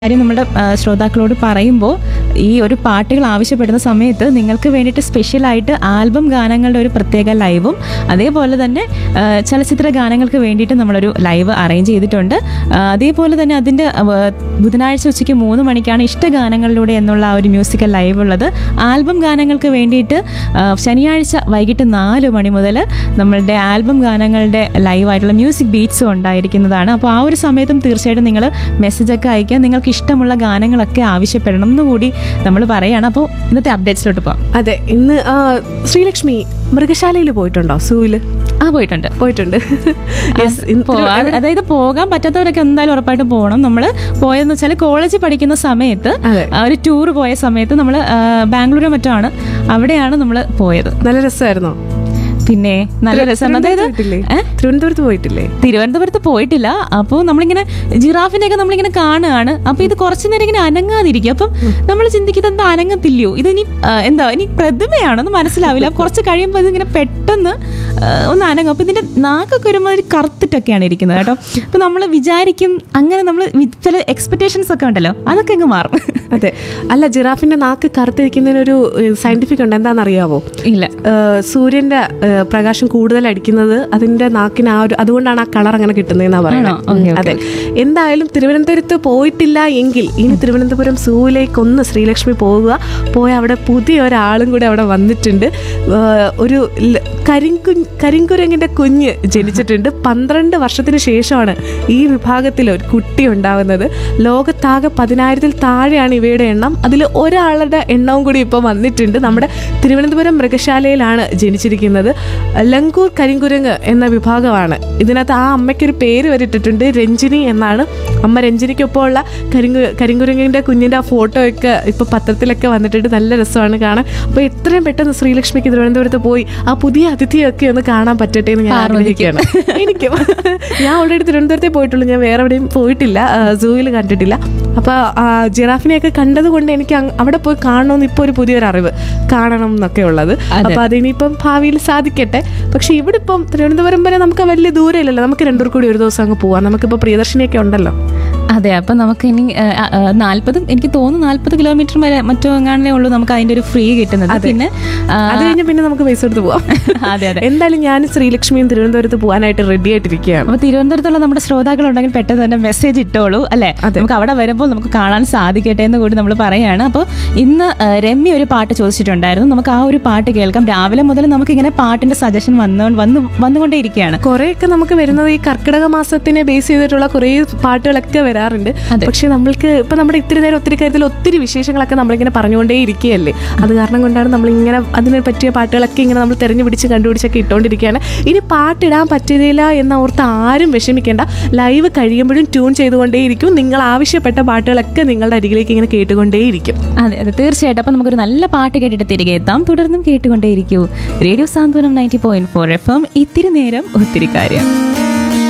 കാര്യം നമ്മുടെ ആ, ശ്രോതാക്കളോട് പറയുമ്പോൾ ഈ ഒരു പാട്ടുകൾ ആവശ്യപ്പെടുന്ന സമയത്ത് നിങ്ങൾക്ക് വേണ്ടിയിട്ട് സ്പെഷ്യലായിട്ട് ആൽബം ഗാനങ്ങളുടെ ഒരു പ്രത്യേക ലൈവും അതേപോലെ തന്നെ ആ, ചലച്ചിത്ര ഗാനങ്ങൾക്ക് വേണ്ടിയിട്ട് നമ്മളൊരു ലൈവ് അറേഞ്ച് ചെയ്തിട്ടുണ്ട് ആ, അതേപോലെ തന്നെ അതിൻ്റെ ആ, ബുധനാഴ്ച ഉച്ചയ്ക്ക് മൂന്ന് മണിക്കാണ് ഇഷ്ടഗാനങ്ങളിലൂടെ എന്നുള്ള ആ ഒരു മ്യൂസിക്കൽ ലൈവ് ഉള്ളത് ആൽബം ഗാനങ്ങൾക്ക് വേണ്ടിയിട്ട് ആ, ശനിയാഴ്ച വൈകിട്ട് നാല് മണി മുതൽ നമ്മളുടെ ആൽബം ഗാനങ്ങളുടെ ലൈവായിട്ടുള്ള മ്യൂസിക് ബീറ്റ്സും ഉണ്ടായിരിക്കുന്നതാണ് അപ്പോൾ ആ ഒരു സമയത്തും തീർച്ചയായിട്ടും നിങ്ങൾ മെസ്സേജൊക്കെ അയക്കുക നിങ്ങൾക്ക് ഇഷ്ടമുള്ള ഗാനങ്ങളൊക്കെ ആവശ്യപ്പെടണം എന്നുകൂടി നമ്മൾ പറയുകയാണ് അപ്പോൾ ഇന്നത്തെ അപ്ഡേറ്റ്സിലോട്ട് പോകാം അതെ ഇന്ന് ആ, ശ്രീലക്ഷ്മി മൃഗശാലയിൽ പോയിട്ടുണ്ടോ സൂവില് ആ പോയിട്ടുണ്ട് പോയിട്ടുണ്ട് Yes, ഇന്ന് പോവാ- അതായത് പോകാൻ പറ്റാത്തവരൊക്കെ എന്തായാലും ഉറപ്പായിട്ടും പോകണം നമ്മൾ പോയെന്ന് വെച്ചാൽ കോളേജിൽ പഠിക്കുന്ന സമയത്ത് അതെ. ആ, ഒരു ടൂർ പോയ സമയത്ത് നമ്മൾ ബാംഗ്ലൂരോ മറ്റോ ആണ് അവിടെയാണ് നമ്മൾ പോയത് നല്ല രസമായിരുന്നോ പിന്നെ നല്ല രസമാണ് അതായത് പോയിട്ടില്ലേ ഏ? തിരുവനന്തപുരത്ത് പോയിട്ടില്ലേ തിരുവനന്തപുരത്ത് പോയിട്ടില്ല അപ്പോൾ നമ്മളിങ്ങനെ ജിറാഫിനെ ഒക്കെ നമ്മളിങ്ങനെ കാണുകയാണ് അപ്പോൾ ഇത് കുറച്ചു നേരം ഇങ്ങനെ അനങ്ങാതിരിക്കും അപ്പം നമ്മൾ ചിന്തിക്കുന്നത് എന്താ അനങ്ങത്തില്ലയോ ഇത് ഇനി ആ, എന്താ ഇനി പ്രതിമയാണെന്ന് മനസ്സിലാവില്ല അപ്പോൾ കുറച്ച് കഴിയുമ്പോൾ ഇതിങ്ങനെ പെട്ടെന്ന് ആ, ഒന്ന് അനങ്ങും അപ്പോൾ ഇതിന്റെ നാക്കൊക്കെ ഒരുമാതിരി കറുത്തിട്ടൊക്കെയാണ് ഇരിക്കുന്നത് കേട്ടോ അപ്പോൾ നമ്മൾ വിചാരിക്കും അങ്ങനെ നമ്മൾ ചില എക്സ്പെക്ടേഷൻസ് ഒക്കെ ഉണ്ടല്ലോ അതൊക്കെ അങ്ങ് മാറും അതെ അല്ല ജിറാഫിന്റെ നാക്ക് കറുത്തിരിക്കുന്നതിനൊരു സയന്റിഫിക് ഉണ്ട് എന്താണെന്നറിയാവോ ഇല്ല ഏഹ് സൂര്യന്റെ ഏഹ് പ്രകാശം കൂടുതൽ അടിക്കുന്നത് അതിന്റെ നാക്കിന് ആ ഒരു അതുകൊണ്ടാണ് ആ കളർ അങ്ങനെ കിട്ടുന്നതെന്നാ ആണോ? പറയുന്നത് ഓക്കേ, ഓക്കേ, അതെ എന്തായാലും തിരുവനന്തപുരത്ത് പോയിട്ടില്ല എങ്കിൽ ഇനി തിരുവനന്തപുരം സൂവിലേക്ക് ഒന്ന് ശ്രീലക്ഷ്മി പോവുക പോയ അവിടെ പുതിയ ഒരാളും കൂടെ അവിടെ വന്നിട്ടുണ്ട് ഏഹ് ഒരു ല- കരിങ്കു കരിങ്കുരങ്ങിന്റെ കുഞ്ഞ് ജനിച്ചിട്ടുണ്ട് പന്ത്രണ്ട് വർഷത്തിന് ശേഷമാണ് ഈ വിഭാഗത്തിൽ ഒരു കുട്ടി ഉണ്ടാവുന്നത് ലോകത്താകെ പതിനായിരത്തിൽ താഴെയാണ് ഇവയുടെ എണ്ണം അതിൽ ഒരാളുടെ എണ്ണവും കൂടി ഇപ്പോൾ വന്നിട്ടുണ്ട് നമ്മുടെ തിരുവനന്തപുരം മൃഗശാലയിലാണ് ജനിച്ചിരിക്കുന്നത് ലങ്കൂർ കരിങ്കുരങ്ങ് എന്ന വിഭാഗമാണ് ഇതിനകത്ത് ആ അമ്മയ്ക്കൊരു പേര് വരെ ഇട്ടിട്ടുണ്ട് രഞ്ജിനി എന്നാണ് അമ്മ രഞ്ജിനിക്കൊപ്പം ഉള്ള കരിങ്കു കരിങ്കുരങ്ങിൻ്റെ കുഞ്ഞിൻ്റെ ആ ഫോട്ടോ ഒക്കെ ഇപ്പോൾ പത്രത്തിലൊക്കെ വന്നിട്ടുണ്ട് നല്ല രസമാണ് കാണാൻ അപ്പോൾ എത്രയും പെട്ടെന്ന് ശ്രീലക്ഷ്മിക്ക് തിരുവനന്തപുരത്ത് പോയി ആ പുതിയ അതിഥിയൊക്കെ ഒന്ന് കാണാൻ പറ്റട്ടെ എന്ന് ഞാൻ ആഗ്രഹിക്കുകയാണ് എനിക്കും ഞാൻ ഓൾറെഡി തിരുവനന്തപുരത്തെ പോയിട്ടുള്ളൂ ഞാൻ വേറെ എവിടെയും പോയിട്ടില്ല സൂവിൽ കണ്ടിട്ടില്ല അപ്പോൾ ജിറാഫിനെയൊക്കെ കണ്ടത് കൊണ്ട് എനിക്ക് അങ് അവിടെ പോയി കാണണമെന്ന് ഇപ്പോൾ ഒരു പുതിയൊരു അറിവ് കാണണം എന്നൊക്കെ ഉള്ളത് അപ്പോൾ അതിനിപ്പം ഭാവിയിൽ സാധിക്കട്ടെ പക്ഷെ ഇവിടെ ഇപ്പം തിരുവനന്തപുരം വരെ നമുക്ക് വലിയ ദൂരമില്ലല്ലോ നമുക്ക് രണ്ടൂർ കൂടി ഒരു ദിവസം അങ്ങ് പോവാം നമുക്കിപ്പോൾ പ്രിയദർശിനിയൊക്കെ ഉണ്ടല്ലോ അതെ അപ്പൊ നമുക്ക് ഇനി നാല്പത് എനിക്ക് തോന്നുന്നു നാല്പത് കിലോമീറ്റർ വരെ മറ്റോ എങ്ങാണ്ടേ ഉള്ളൂ നമുക്ക് അതിന്റെ ഒരു ഫ്രീ കിട്ടുന്നത് പിന്നെ ആ, അത് കഴിഞ്ഞ് പിന്നെ നമുക്ക് പൈസ കൊടുത്ത് പോവാം അതെ അതെ എന്തായാലും ഞാൻ ശ്രീലക്ഷ്മിയും തിരുവനന്തപുരത്ത് പോകാനായിട്ട് റെഡി ആയിട്ടിരിക്കുകയാണ് അപ്പൊ തിരുവനന്തപുരത്തുള്ള നമ്മുടെ ശ്രോതാക്കളുണ്ടെങ്കിൽ പെട്ടെന്ന് തന്നെ മെസ്സേജ് ഇട്ടോളൂ അല്ലെ നമുക്ക് അവിടെ വരുമ്പോൾ നമുക്ക് കാണാൻ സാധിക്കട്ടെ എന്ന് കൂടി നമ്മൾ പറയാണ് അപ്പോൾ ഇന്ന് ആ, രമ്യ ഒരു പാട്ട് ചോദിച്ചിട്ടുണ്ടായിരുന്നു നമുക്ക് ആ ഒരു പാട്ട് കേൾക്കാം രാവിലെ മുതൽ നമുക്ക് ഇങ്ങനെ പാട്ടിന്റെ സജഷൻ വന്നു വന്നു വന്നുകൊണ്ടേയിരിക്കുകയാണ് കുറെയൊക്കെ നമുക്ക് വരുന്നത് ഈ കർക്കിടക മാസത്തിനെ ബേസ് ചെയ്തിട്ടുള്ള കുറേ പാട്ടുകളൊക്കെ വരാറുണ്ട് പക്ഷെ നമ്മൾക്ക് ഇപ്പൊ നമ്മുടെ ഇത്തിരി നേരം ഒത്തിരി കാര്യത്തിൽ ഒത്തിരി വിശേഷങ്ങളൊക്കെ നമ്മളിങ്ങനെ പറഞ്ഞുകൊണ്ടേ ഇരിക്കുകയല്ലേ അത് കാരണം കൊണ്ടാണ് നമ്മളിങ്ങനെ അതിനെ പറ്റിയ പാട്ടുകളൊക്കെ ഇങ്ങനെ നമ്മൾ തെരഞ്ഞു പിടിച്ച് കണ്ടുപിടിച്ചൊക്കെ ഇട്ടുകൊണ്ടിരിക്കുകയാണ് ഇനി പാട്ടിടാൻ പറ്റില്ല എന്ന ഓർത്ത് ആരും വിഷമിക്കേണ്ട ലൈവ് കഴിയുമ്പോഴും ട്യൂൺ ചെയ്തുകൊണ്ടേയിരിക്കും നിങ്ങൾ ആവശ്യപ്പെട്ട പാട്ടുകളൊക്കെ നിങ്ങളുടെ അരികിലേക്ക് ഇങ്ങനെ കേട്ടുകൊണ്ടേയിരിക്കും അതെ അതെ തീർച്ചയായിട്ടും അപ്പൊ നമുക്കൊരു നല്ല പാട്ട് കേട്ടിട്ട് തിരികെ എത്താം തുടർന്നും കേട്ടുകൊണ്ടേയിരിക്കൂ radio Santhwanam ninety point four F M ഇത്തിരി നേരം ഒത്തിരി കാര്യം